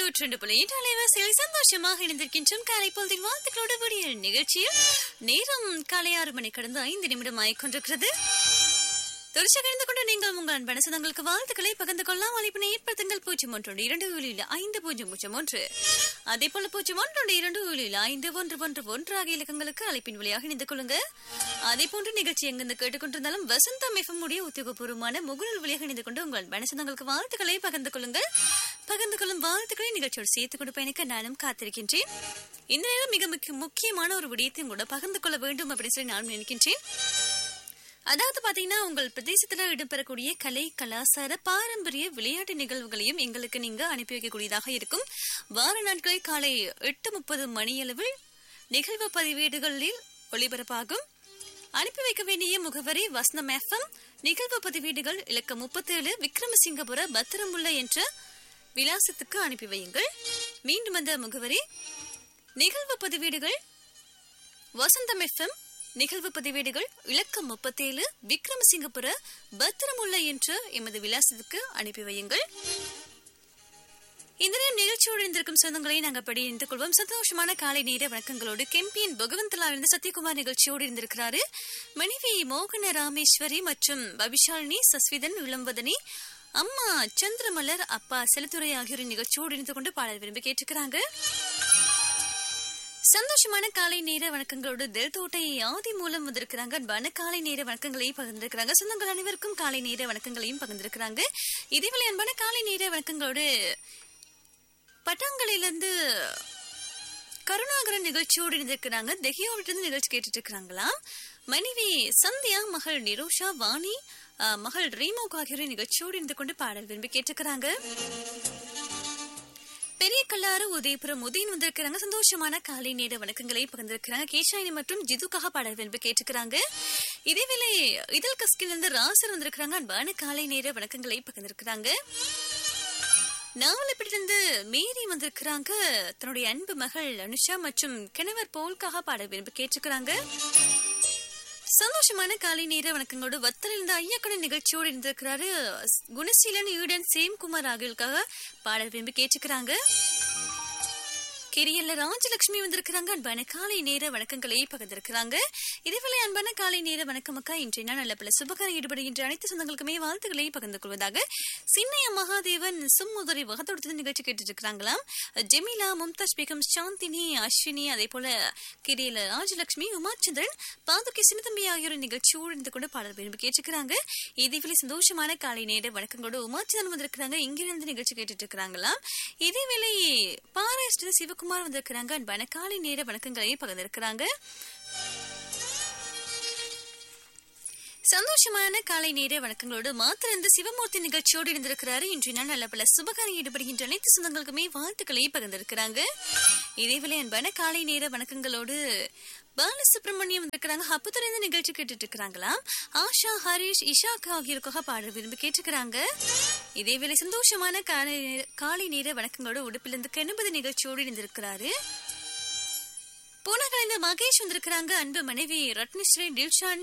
நூற்றி ரெண்டு புள்ளி எட்டு அலைவாசியில் சந்தோஷமாக இணைந்திருக்கின்றோம் காலை பொழுதின் வாழ்த்துக்களோடு கூடிய நிகழ்ச்சியில் நேரம் காலை ஆறு மணி கடந்து ஐந்து நிமிடம் ஆயிக்கொண்டிருக்கிறது தொடர்ச்சி கழிந்து கொண்டு நீங்கள் உங்கள் அன்பான சொந்தங்களுக்கு வாழ்த்துக்களை பகிர்ந்து கொள்ளலாம் அழைப்பினை ஏற்படுத்துங்கள் பூஜ்ஜியம் ஒன்று இரண்டு ஏழில் ஐந்து பூஜ்ஜியம் பூஜ்ஜியம் ஒன்று அதே போல பூஜ்ஜியம் ஒன்று இரண்டு ஏழில் ஐந்து ஒன்று ஒன்று ஒன்று ஆகிய இலக்கங்களுக்கு அழைப்பின் வழியாக இணைந்து கொள்ளுங்க அதே போன்று நிகழ்ச்சி எங்கிருந்து கேட்டுக்கொண்டிருந்தாலும் வசந்தம் எஃப்எம் உடைய உத்தியோகபூர்வமான முகநூல் வழியாக இணைந்து கொண்டு உங்கள் அன்பான சொந்தங்களுக்கு வாழ்த்துக்களை பகிர்ந்து கொள்ளுங்கள் பகிர்ந்து கொள்ளும் வாழ்த்துக்களை நிகழ்ச்சியோடு சேர்த்துக் கொண்டு பயணிக்க நானும் காத்திருக்கின்றேன் இந்த நேரம் மிக முக்கிய- முக்கியமான ஒரு விடயத்தையும் கூட பகிர்ந்து கொள்ள வேண்டும் அப்படின்னு சொல்லி நான் நினைக்கின்றேன் அதாவது பாத்தீங்கன்னா உங்கள் பிரதேசத்துல இடம்பெறக்கூடிய கலை கலாச்சார பாரம்பரிய விளையாட்டு நிகழ்வுகளையும் எங்களுக்கு நீங்க அனுப்பி வைக்கக்கூடியதாக இருக்கும் வார நாட்களில் காலை எட்டு முப்பது மணியளவில் நிகழ்வு பதிவேடுகளில் ஒளிபரப்பாகும் அனுப்பி வைக்க வேண்டிய முகவரி வசனம் எஃப்எம் நிகழ்வு பதிவேடுகள் இலக்கம் முப்பத்தேழு விக்ரமசிங்கபுர பத்திரமுல்ல என்ற விலாசத்துக்கு அனுப்பி வையுங்கள் மீண்டும் அந்த முகவரி நிகழ்வு பதிவேடுகள் வசந்தம் எஃப்எம் நிகழ்வு பதிவேடுகள் இலக்கம் முப்பத்தேழு விக்ரமசிங்கபுர பத்திரமுல்ல என்ற எமது விலாசத்துக்கு அனுப்பி வையுங்கள் இந்த நேரம் நிகழ்ச்சியோடு இருந்திருக்கும் சொந்தங்களை நாங்கள் படி இணைந்து கொள்வோம் சந்தோஷமான காலை நேர வணக்கங்களோடு கெம்பியன் பகவந்தலா இருந்து சத்யகுமார் நிகழ்ச்சியோடு இருந்திருக்கிறாரு மனைவி மோகன ராமேஸ்வரி மற்றும் பபிஷாலினி சஸ்விதன் இளம்பதனி அம்மா சந்திரமலர் அப்பா செலுத்துறை ஆகியோரின் நிகழ்ச்சியோடு இணைந்து கொண்டு பாடல் விரும்பி கேட்டுக்கிறாங்க சந்தோஷமான காலை நேர வணக்கங்களோடு தெல் தோட்டை ஆதி மூலம் வந்திருக்கிறாங்க அன்பான காலை நேர வணக்கங்களையும் பகிர்ந்திருக்கிறாங்க சொந்தங்கள் அனைவருக்கும் காலை நேர வணக்கங்களையும் பகிர்ந்திருக்கிறாங்க இதேவேளை அன்பான காலை நேர வணக்கங்களோடு பட்டாங்களிலிருந்து கருணாகரன் நிகழ்ச்சியோடு இருந்திருக்கிறாங்க தெஹியோவிட்டு நிகழ்ச்சி கேட்டுட்டு இருக்கிறாங்களா மனைவி சந்தியா மகள் நிரோஷா வாணி அஹ், மகள் ரீமோக் ஆகியோரின் நிகழ்ச்சியோடு இருந்து கொண்டு பாடல் விரும்பி கேட்டுக்கிறாங்க பெரிய கல்லாறு உதயபுரம் உதயன் வந்திருக்கிறாங்க சந்தோஷமான காலை நேர வணக்கங்களை பகிர்ந்திருக்கிறாங்க கேஷாயினி மற்றும் ஜிதுக்காக பாடல் விரும்பி கேட்டுக்கிறாங்க இதேவேளை இதழ் கஸ்கில் இருந்து ராசர் வந்திருக்கிறாங்க அன்பான காலை நேர வணக்கங்களை பகிர்ந்திருக்கிறாங்க நாவலப்பிலிருந்து மேரி வந்திருக்கிறாங்க தன்னுடைய அன்பு மகள் அனுஷா மற்றும் கணவர் போல்காக பாடல் விரும்பி கேட்டுக்கிறாங்க சந்தோஷமான காலை நேர வணக்கங்களோடு வத்தல் இருந்த ஐயாக்கடன் நிகழ்ச்சியோடு இருந்திருக்கிறாரு குணசீலன் ஈடன் சேம்குமார் ஆகியோருக்காக பாடல் விரும்பி கேட்டுக்கிறாங்க கிரியல்ல ராஜலட்சுமி வந்திருக்கிறாங்க அன்பான காலை நேர வணக்கங்களை பகிர்ந்திருக்கிறாங்க இதேவேளை அன்பான காலை நேர வணக்கம் அக்கா இன்றைய நாள் நல்ல பல சுபகாரம் ஈடுபடுகின்ற அனைத்து சொந்தங்களுக்குமே வாழ்த்துக்களை பகிர்ந்து கொள்வதாக சின்னைய மகாதேவன் சும்முதரை வகத்தொடுத்து நிகழ்ச்சி கேட்டுட்டு இருக்கிறாங்களாம் ஜெமிலா மும்தாஜ் பேகம் சாந்தினி அஸ்வினி அதே போல கிரியல ராஜலட்சுமி உமாச்சந்திரன் பாதுகை சின்னதம்பி ஆகியோர் நிகழ்ச்சியோடு இருந்து கொண்டு பாடல் விரும்பி கேட்டுக்கிறாங்க இதேவேளை சந்தோஷமான காலை நேர வணக்கங்களோடு உமாச்சந்திரன் வந்திருக்கிறாங்க இங்கிருந்து நிகழ்ச்சி கேட்டுட்டு இருக்கிறாங்களாம் இதேவேளை பாராஸ்டர் சிவகுமார் வந்திருக்கிறாங்க அன்பான காலை நேர வணக்கங்களை பகிர்ந்திருக்கிறாங்க சந்தோஷமான காலை நேர வணக்கங்களோடு மாத்திரந்து சிவமூர்த்தி நிகழ்ச்சியோடு இருந்திருக்கிறாரு இன்றைய நாள் நல்ல பல சுபகாரம் ஈடுபடுகின்ற அனைத்து சொந்தங்களுக்குமே வாழ்த்துக்களை பகிர்ந்திருக்கிறாங்க இதேவேளை அன்பான காலை நேர வணக்கங்களோடு பாலசுப்ரமணியம் வந்திருக்கிறாங்க அப்பத்துலேருந்து நிகழ்ச்சி கேட்டுட்டு இருக்கிறாங்களாம் ஆஷா ஹரிஷ் இஷாக்கா ஆகியோருக்காக பாடல் விரும்பி கேட்டுக்கிறாங்க இதேவேளை சந்தோஷமான காலை நேர- காலை நேர வணக்கங்களோடு உடுப்பிலிருந்து கெனுபதி நிகழ்ச்சியோடு இருந்திருக்கிறாரு பூனகலைந்த மகேஷ் வந்திருக்கிறாங்க அன்பு மனைவி ரத்னஸ்ரீ டில்ஷான்